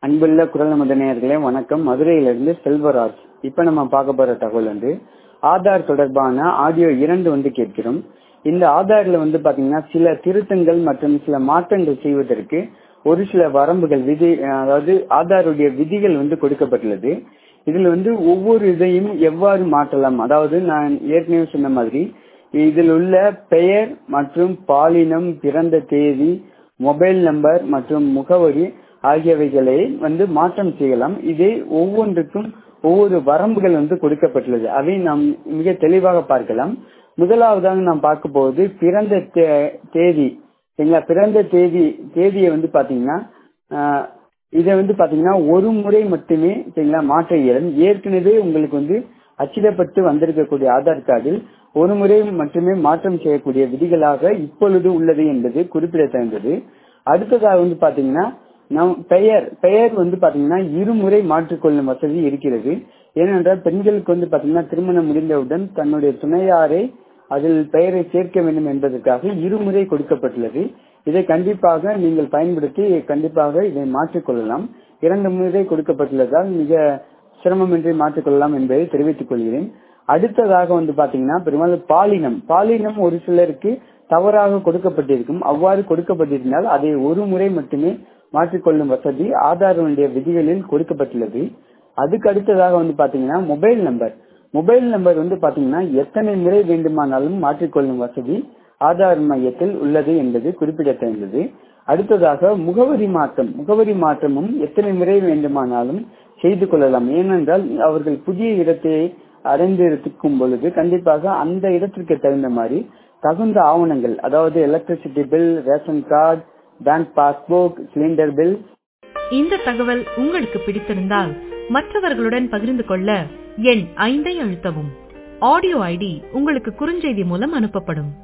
அன்புள்ள குரல் மதனையர்களே வணக்கம் மதுரையிலிருந்து செல்வராஜ் இப்ப நம்ம பார்க்க போற தகவல் வந்து ஆதார் தொடர்பான ஆடியோ இரண்டு வந்து கேட்கிறோம் இந்த ஆதார்ல வந்து பாத்தீங்கன்னா சில திருத்தங்கள் மற்றும் சில மாற்றங்கள் செய்வதற்கு ஒரு சில வரம்புகள் விதி அதாவது ஆதாருடைய விதிகள் வந்து கொடுக்கப்பட்டுள்ளது இதுல வந்து ஒவ்வொரு இதையும் எவ்வாறு மாற்றலாம் அதாவது நான் ஏற்கனவே சொன்ன மாதிரி இதில் உள்ள பெயர் மற்றும் பாலினம் பிறந்த தேதி மொபைல் நம்பர் மற்றும் முகவரி ஆகியவைகளை வந்து மாற்றம் செய்யலாம் இதே ஒவ்வொன்றுக்கும் ஒவ்வொரு வரம்புகள் வந்து கொடுக்கப்பட்டுள்ளது அதை நாம் மிக தெளிவாக பார்க்கலாம் முதலாவதாக நாம் பார்க்க போவது பிறந்த தேதி சரிங்களா பிறந்த தேதி தேதியை வந்து பாத்தீங்கன்னா இதை வந்து பாத்தீங்கன்னா ஒரு முறை மட்டுமே சரிங்களா மாற்ற இயலும் ஏற்கனவே உங்களுக்கு வந்து அச்சிடப்பட்டு வந்திருக்கக்கூடிய ஆதார் கார்டில் ஒரு முறை மட்டுமே மாற்றம் செய்யக்கூடிய விதிகளாக இப்பொழுது உள்ளது என்பது குறிப்பிடத்தகுந்தது அடுத்ததாக வந்து பாத்தீங்கன்னா நம் பெயர் பெயர் வந்து பாத்தீங்கன்னா இருமுறை மாற்றிக்கொள்ளும் வசதி இருக்கிறது ஏனென்றால் பெண்களுக்கு வந்து பாத்தீங்கன்னா திருமணம் முடிந்தவுடன் தன்னுடைய துணையாரை அதில் பெயரை சேர்க்க வேண்டும் என்பதற்காக இருமுறை கொடுக்கப்பட்டுள்ளது இதை கண்டிப்பாக நீங்கள் பயன்படுத்தி கண்டிப்பாக இதை மாற்றிக்கொள்ளலாம் இரண்டு முறை கொடுக்கப்பட்டுள்ளதால் மிக சிரமமின்றி மாற்றிக்கொள்ளலாம் என்பதை தெரிவித்துக் கொள்கிறேன் அடுத்ததாக வந்து பாத்தீங்கன்னா பெரும்பாலும் பாலினம் பாலினம் ஒரு சிலருக்கு தவறாக கொடுக்கப்பட்டிருக்கும் அவ்வாறு கொடுக்கப்பட்டிருந்தால் அதை ஒரு முறை மட்டுமே மாற்றிக்கொள்ளும் வசதி ஆதாரனுடைய விதிகளில் கொடுக்கப்பட்டுள்ளது அதுக்கு அடுத்ததாக வந்து பாத்தீங்கன்னா மொபைல் நம்பர் மொபைல் நம்பர் வந்து பாத்தீங்கன்னா எத்தனை முறை வேண்டுமானாலும் மாற்றிக்கொள்ளும் வசதி ஆதார் மையத்தில் உள்ளது என்பது குறிப்பிடத்தகுந்தது அடுத்ததாக முகவரி மாற்றம் முகவரி மாற்றமும் எத்தனை முறை வேண்டுமானாலும் செய்து கொள்ளலாம் ஏனென்றால் அவர்கள் புதிய இடத்தை அடைந்திருக்கும் பொழுது கண்டிப்பாக அந்த இடத்திற்கு தகுந்த மாதிரி தகுந்த ஆவணங்கள் அதாவது electricity bill ration card bank passbook cylinder bill இந்த தகவல் உங்களுக்கு பிடித்திருந்தால் மற்றவர்களுடன் பகிர்ந்து கொள்ள எண் ஐந்தை அழுத்தவும் ஆடியோ ஐடி உங்களுக்கு குறுஞ்செய்தி மூலம் அனுப்பப்படும்